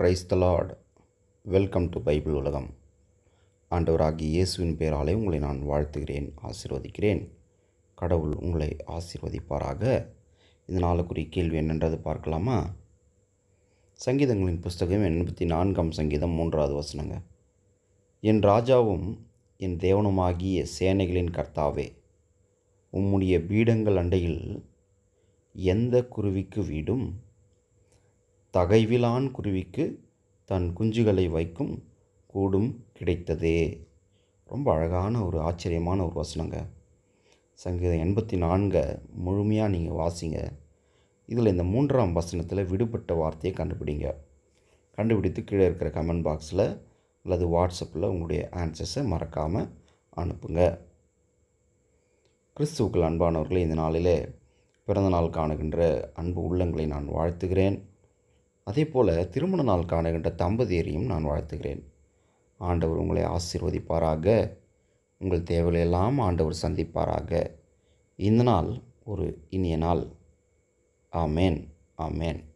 price the lord welcome to Bible உலகம் ஆண்டவராகிய இயேசுவின் பெயராலே உங்களை நான் வாழ்த்துகிறேன் ஆசீர்வதிக்கிறேன் கடவுள் உங்களை ஆசீர்வதிப்பாராக இந்த நாளுக்குரிய கேள்வி என்னன்றது பார்க்கலாமா சங்கீதங்களின் புஸ்தகம் எண்பத்தி நான்காம் சங்கீதம் மூன்றாவது வசனங்க என் ராஜாவும் என் தேவனுமாகிய சேனைகளின் கர்த்தாவே உம்முடைய பீடங்கள் அண்டையில் எந்த குருவிக்கு வீடும் தகைவிலான் குருவிக்கு தன் குஞ்சுகளை வைக்கும் கூடும் கிடைத்ததே ரொம்ப அழகான ஒரு ஆச்சரியமான ஒரு வசனங்க சங்கீதம் எண்பத்தி நான்கை முழுமையாக நீங்கள் வாசிங்க இதில் இந்த மூன்றாம் வசனத்தில் விடுபட்ட வார்த்தையை கண்டுபிடிங்க கண்டுபிடித்து கீழே இருக்கிற கமெண்ட் பாக்ஸில் அல்லது வாட்ஸ்அப்பில் உங்களுடைய ஆன்சர்ஸை மறக்காமல் அனுப்புங்க கிறிஸ்துவுக்கள் அன்பானவர்களே இந்த நாளிலே பிறந்த நாள் காணுகின்ற அன்பு உள்ளங்களை நான் வாழ்த்துகிறேன் அதே போல் திருமண நாள் காணுகின்ற தம்பதியரையும் நான் வாழ்த்துகிறேன் ஆண்டவர் உங்களை ஆசீர்வதிப்பாராக உங்கள் தேவையெல்லாம் ஆண்டவர் சந்திப்பாராக இந்த நாள் ஒரு இனிய நாள் ஆமேன் ஆமேன்